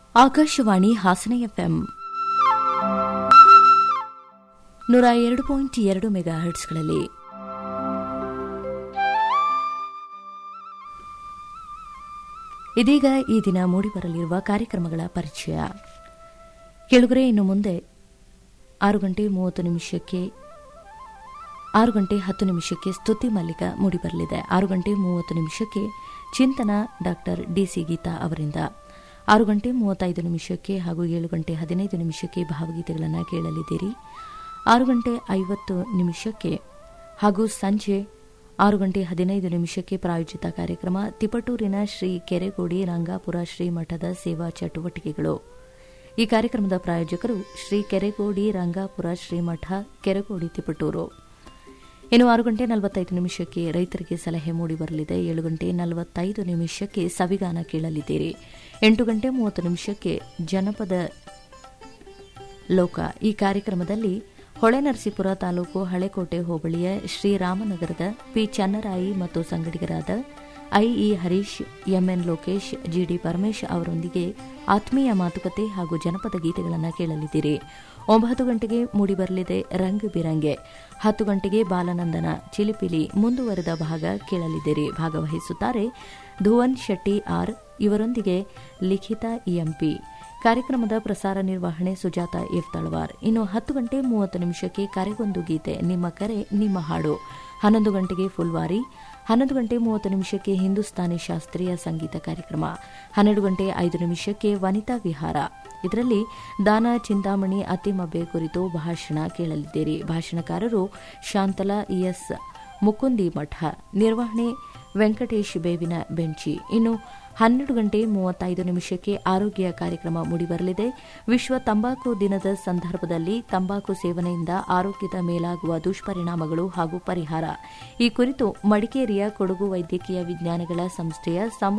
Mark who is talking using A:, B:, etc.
A: Akashvani Hassan FM ನೂರ ಎರಡು point ಎರಡು ಮೆಗಾ ಹರ್ಟ್ಸ್ಗಳಲ್ಲಿ ಇದೀಗ ಈ ದಿನ ಮೂಡಿಬರಲಿರುವ ಕಾರ್ಯಕ್ರಮಗಳ ಪರಿಚಯ ಕೆಳಗರೆ ಇನ್ನು ಮುಂದೆ ಆರು ಗಂಟೆ ಮೂವತ್ತು ನಿಮಿಷಕ್ಕೆ ಆರು ಗಂಟೆ ಹತ್ತು ನಿಮಿಷಕ್ಕೆ ಸ್ತುತಿ ಮಲ್ಲಿಕ ಮೂಡಿಬರಲಿದೆ ಆರು ಗಂಟೆ ಮೂವತ್ತು ನಿಮಿಷಕ್ಕೆ ಚಿಂತನ ಡಾಕ್ಟರ್ ಡಿಸಿ ಗೀತಾ ಅವರಿಂದ ಆರು ಗಂಟೆ ಮೂವತ್ತೈದು ನಿಮಿಷಕ್ಕೆ ಹಾಗೂ ಏಳು ಗಂಟೆ ಹದಿನೈದು ನಿಮಿಷಕ್ಕೆ ಭಾವಗೀತೆಗಳನ್ನು ಕೇಳಲಿದ್ದೀರಿ ಆರು ಗಂಟೆ ಐವತ್ತು ನಿಮಿಷಕ್ಕೆ ಹಾಗೂ ಸಂಜೆ ಆರು ಗಂಟೆ ಹದಿನೈದು ನಿಮಿಷಕ್ಕೆ ಪ್ರಾಯೋಜಿತ ಕಾರ್ಯಕ್ರಮ ತಿಪಟೂರಿನ ಶ್ರೀ ಕೆರೆಗೋಡಿ ರಂಗಾಪುರ ಶ್ರೀಮಠದ ಸೇವಾ ಚಟುವಟಿಕೆಗಳು ಈ ಕಾರ್ಯಕ್ರಮದ ಪ್ರಾಯೋಜಕರು ಶ್ರೀ ಕೆರೆಗೋಡಿ ರಂಗಾಪುರ ಶ್ರೀಮಠ ಕೆರೆಗೋಡಿ ತಿಪಟೂರು ಇನ್ನು ಆರು ಗಂಟೆ ನಲವತ್ತೈದು ನಿಮಿಷಕ್ಕೆ ರೈತರಿಗೆ ಸಲಹೆ ಮೂಡಿಬರಲಿದೆ ಏಳು ಗಂಟೆ ನಲವತ್ತೈದು ನಿಮಿಷಕ್ಕೆ ಸವಿಗಾನ ಕೇಳಲಿದ್ದೀರಿ ಎಂಟು ಗಂಟೆ ಮೂವತ್ತು ನಿಮಿಷಕ್ಕೆ ಜನಪದ ಲೋಕ ಈ ಕಾರ್ಯಕ್ರಮದಲ್ಲಿ ಹೊಳೆನರಸೀಪುರ ತಾಲೂಕು ಹಳೆಕೋಟೆ ಹೋಬಳಿಯ ಶ್ರೀರಾಮನಗರದ ಪಿ ಚನ್ನರಾಯಿ ಮತ್ತು ಸಂಗಡಿಗರಾದ IE Harish MN Lokesh GD Paramesh ಅವರೊಂದಿಗೆ ಆತ್ಮೀಯ ಮಾತುಕತೆ ಹಾಗೂ ಜನಪದ ಗೀತೆಗಳನ್ನು ಕೇಳಲಿದ್ದೀರಿ ಒಂಬತ್ತು ಗಂಟೆಗೆ ಮೂಡಿಬರಲಿದೆ ರಂಗ್ ಬಿರಂಗೆ ಹತ್ತು ಗಂಟೆಗೆ ಬಾಲನಂದನ ಚಿಲಿಪಿಲಿ ಮುಂದುವರೆದ ಭಾಗ ಕೇಳಲಿದ್ದೀರಿ ಭಾಗವಹಿಸುತ್ತಾರೆ ಧುವನ್ ಶೆಟ್ಟಿ ಆರ್ ಇವರೊಂದಿಗೆ ಲಿಖಿತ ಇಎಂಪಿ ಕಾರ್ಯಕ್ರಮದ ಪ್ರಸಾರ ನಿರ್ವಹಣೆ ಸುಜಾತ ಎಫ್ ತಳವಾರ್ ಇನ್ನು ಹತ್ತು ಗಂಟೆ ಮೂವತ್ತು ನಿಮಿಷಕ್ಕೆ ಕರೆಗೊಂದು ಗೀತೆ ನಿಮ್ಮ ಕರೆ ನಿಮ್ಮ ಹಾಡು ಹನ್ನೊಂದು ಗಂಟೆಗೆ ಫುಲ್ವಾರಿ ಹನ್ನೊಂದು ಗಂಟೆ ಮೂವತ್ತು ನಿಮಿಷಕ್ಕೆ ಹಿಂದೂಸ್ತಾನಿ ಶಾಸ್ತ್ರೀಯ ಸಂಗೀತ ಕಾರ್ಯಕ್ರಮ ಹನ್ನೆರಡು ಗಂಟೆ ಐದು ನಿಮಿಷಕ್ಕೆ ವನಿತಾ ವಿಹಾರ ಇದರಲ್ಲಿ ದಾನ ಚಿಂತಾಮಣಿ ಅತಿಮಬ್ಬೆ ಕುರಿತು ಭಾಷಣ ಕೇಳಲಿದ್ದೀರಿ ಭಾಷಣಕಾರರು ಶಾಂತಲಾ ಇಎಸ್ ಮುಕುಂದಿ ಮಠ ನಿರ್ವಹಣೆ ವೆಂಕಟೇಶ್ ಬೇವಿನ ಬೆಂಚಿ ಇನ್ನು ಹನ್ನೆರಡು ಗಂಟೆ ಮೂವತ್ತೈದು ನಿಮಿಷಕ್ಕೆ ಆರೋಗ್ಯ ಕಾರ್ಯಕ್ರಮ ಮೂಡಿಬರಲಿದೆ ವಿಶ್ವ ತಂಬಾಕು ದಿನದ ಸಂದರ್ಭದಲ್ಲಿ ತಂಬಾಕು ಸೇವನೆಯಿಂದ ಆರೋಗ್ಯದ ಮೇಲಾಗುವ ದುಷ್ಪರಿಣಾಮಗಳು ಹಾಗೂ ಪರಿಹಾರ ಈ ಕುರಿತು ಮಡಿಕೇರಿಯ ಕೊಡಗು ವೈದ್ಯಕೀಯ ವಿಜ್ಞಾನಗಳ ಸಂಸ್ಥೆಯ